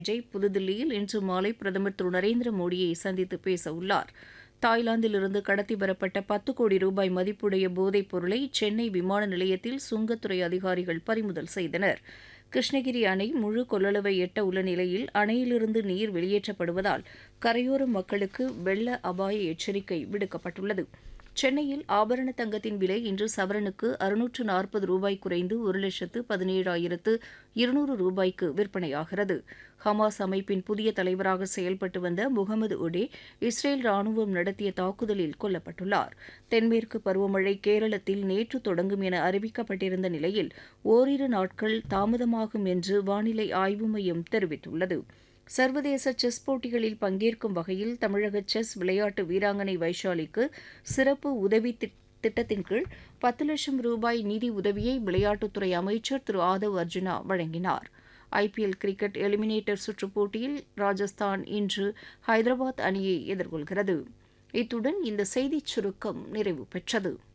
விஜய் புதுதில்லியில் இன்று மாலை பிரதமர் திரு நரேந்திர மோடியை சந்தித்து பேச உள்ளார் தாய்லாந்திலிருந்து கடத்தி வரப்பட்ட பத்து கோடி ரூபாய் மதிப்புடைய போதைப் பொருளை சென்னை விமான நிலையத்தில் சுங்கத்துறை அதிகாரிகள் பறிமுதல் செய்தனர் கிருஷ்ணகிரி அணை முழு கொள்ளளவை எட்ட உள்ள நிலையில் அணையிலிருந்து நீர் வெளியேற்றப்படுவதால் கரையோர மக்களுக்கு வெள்ள அபாய எச்சரிக்கை விடுக்கப்பட்டுள்ளது சென்னையில் ஆபரண தங்கத்தின் விலை இன்று சவரனுக்கு அறுநூற்று நாற்பது ரூபாய் குறைந்து ஒரு லட்சத்து பதினேழாயிரத்து இருநூறு ரூபாய்க்கு விற்பனையாகிறது ஹமாஸ் அமைப்பின் புதிய தலைவராக செயல்பட்டு வந்த முகமது ஒடே இஸ்ரேல் ராணுவம் நடத்திய தாக்குதலில் கொல்லப்பட்டுள்ளார் தென்மேற்கு பருவமழை கேரளத்தில் நேற்று தொடங்கும் என அறிவிக்கப்பட்டிருந்த நிலையில் ஓரிரு நாட்கள் தாமதமாகும் என்று வானிலை ஆய்வு மையம் தெரிவித்துள்ளது சர்வதேச செஸ் போட்டிகளில் பங்கேற்கும் வகையில் தமிழக செஸ் விளையாட்டு வீராங்கனை வைஷாலிக்கு சிறப்பு உதவி திட்டத்தின் கீழ் பத்து லட்சம் ரூபாய் நிதி உதவியை விளையாட்டுத்துறை அமைச்சர் திரு ஆதவ் அர்ஜுனா வழங்கினார் ஐபிஎல் கிரிக்கெட் எலிமினேட்டர் சுற்றுப் போட்டியில் ராஜஸ்தான் இன்று ஹைதராபாத் அணியை எதிர்கொள்கிறது இத்துடன் இந்த செய்திச் சுருக்கம் நிறைவு பெற்றது